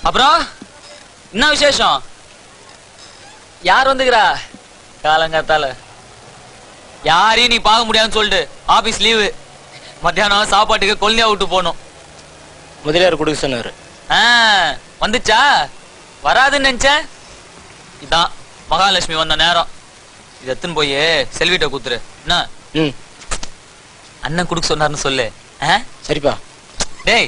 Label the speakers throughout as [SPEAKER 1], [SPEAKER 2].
[SPEAKER 1] அப்புறம் என்ன விசேஷம் யார் வந்துக்கிறா காலங்காத்தால யாரையும் நீ பார்க்க முடியாதுன்னு சொல்லிட்டு ஆபீஸ் லீவு மத்தியானம் சாப்பாட்டுக்கு கொல்லியா விட்டு போகணும்
[SPEAKER 2] முதலியார் கொடுக்க சொன்னாரு
[SPEAKER 1] ஆ, வந்துச்சா வராதுன்னு நினைச்சேன் இதான் மகாலட்சுமி வந்த நேரம் இதை எடுத்துன்னு போய் செல்விட்ட குத்துரு என்ன
[SPEAKER 2] ம்
[SPEAKER 1] அண்ணன் கொடுக்க சொன்னாருன்னு சொல்லு ஆ?
[SPEAKER 2] சரிப்பா
[SPEAKER 1] டேய்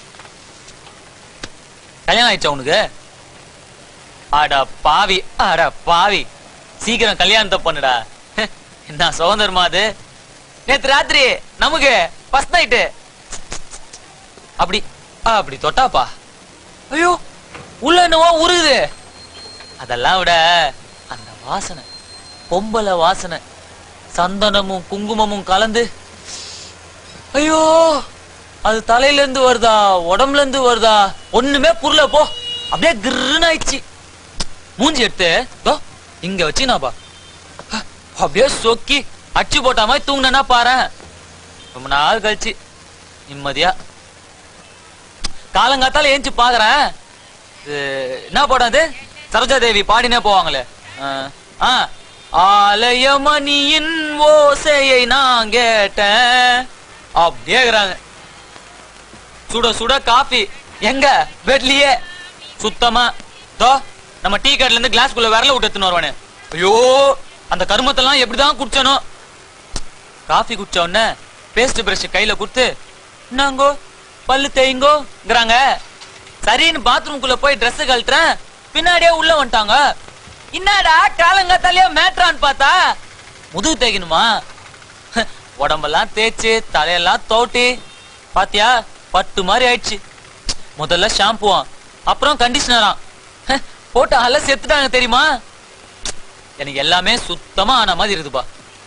[SPEAKER 1] கல்யாணம் ஆயிடுச்சா உனக்கு அட பாவி அட பாவி சீக்கிரம் கல்யாணத்தை பண்ணுடா என்ன சுதந்திரமா அது நேத்து ராத்திரி நமக்கு ஃபர்ஸ்ட் நைட்டு அப்படி அப்படி தொட்டாப்பா ஐயோ உள்ள என்னவோ உருகுது அதெல்லாம் விட அந்த வாசனை பொம்பளை வாசனை சந்தனமும் குங்குமமும் கலந்து ஐயோ அது தலையில இருந்து வருதா உடம்புல இருந்து வருதா ஒண்ணுமே புரியல போ அப்படியே கிருன்னு ஆயிடுச்சு மூஞ்சி எடுத்து தோ இங்க வச்சுனாப்பா அப்படியே சொக்கி அச்சு போட்ட மாதிரி தூங்கினா பாரேன் ரொம்ப நாள் கழிச்சு நிம்மதியா காலங்காத்தால ஏஞ்சி பாக்குறேன் இது என்ன படம் அது சரோஜா தேவி பாடினே போவாங்களே ஆ, ஆ ஆலயமணியின் ஓசையை நான் கேட்டேன் அப்படியே இருக்கிறாங்க சுட சுட காஃபி எங்க பெட்லயே சுத்தமா தோ நம்ம டீ கடைல இருந்து கிளாஸ்க்குள்ள விரல விட்டு எடுத்துன்னு வருவானே ஐயோ அந்த கருமத்தெல்லாம் எப்படிதான் குடிச்சனோ காஃபி குடிச்ச உடனே பேஸ்ட் பிரஷ் கையில கொடுத்து என்னங்கோ பல்லு தேய்ங்கோங்கிறாங்க சரின்னு பாத்ரூம்குள்ள போய் Dress கழட்டுறேன் பின்னாடியே உள்ள வந்துட்டாங்க என்னடா காலங்காத்தாலேயே மேட்ரான்னு பார்த்தா முதுகு தேய்க்கணுமா உடம்பெல்லாம் தேய்ச்சு தலையெல்லாம் தோட்டி பாத்தியா பட்டு மாதிரி ஆயிடுச்சு முதல்ல ஷாம்புவான் அப்புறம் கண்டிஷனராம் போட்டு அல செத்துட்டாங்க தெரியுமா எனக்கு எல்லாமே சுத்தமா ஆன மாதிரி இருக்குதுப்பா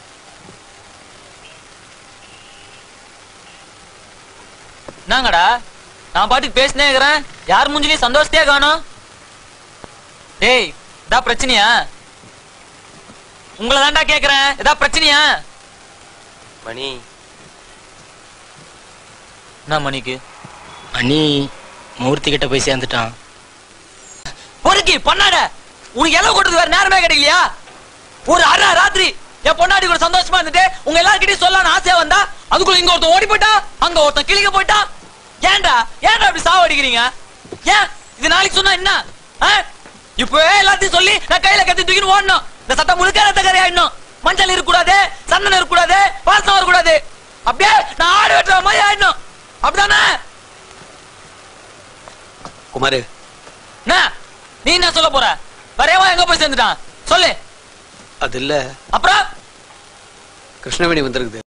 [SPEAKER 1] என்னங்கடா நான் பாட்டுக்கு பேசினே இருக்கிறேன் யார் மூஞ்சிலையும் சந்தோஷத்தையே காணோம் டேய் இதா பிரச்சனையா உங்களை தான்டா கேக்குறேன் இதா பிரச்சனையா
[SPEAKER 2] மணி
[SPEAKER 1] என்ன மணிக்கு
[SPEAKER 2] மணி மூர்த்தி கிட்ட போய் சேர்ந்துட்டான்
[SPEAKER 1] பொறுக்கி பண்ணாட உனக்கு எல்லாம் கொடுத்து வேற நேரமே கிடைக்கலையா ஒரு அரை ராத்திரி என் பொண்டாட்டி கூட சந்தோஷமா இருந்துட்டு உங்க எல்லார்கிட்டயும் சொல்லலாம்னு ஆசையா வந்தா அதுக்குள்ள இங்க ஒருத்தன் ஓடி போயிட்டா அங்க ஒருத்தன் கிளிக்க போயிட்டா ஏன்டா ஏன்டா இப்படி சாவடிக்கிறீங்க ஏன் இது நாளைக்கு சொன்னா என்ன ஆ? இப்பவே எல்லாத்தையும் சொல்லி நான் கையில கத்தி தூக்கின்னு ஓடணும் இந்த சட்டம் முழுக்க ரத்தக்கரை ஆயிடணும் மஞ்சள் இருக்கக்கூடாது சந்தனம் இருக்கக்கூடாது பாசம் வரக்கூடாது அப்படியே நான் ஆடு வெட்டுற மாதிரி ஆயிடணும் அப்படிதானே
[SPEAKER 3] குமாரு
[SPEAKER 1] என்ன நீ என்ன சொல்ல போற வரையவா எங்க போய் சேர்ந்துட்டான் சொல்லு
[SPEAKER 3] அது இல்ல
[SPEAKER 1] அப்புறம்
[SPEAKER 3] கிருஷ்ணவேணி வந்திருக்குது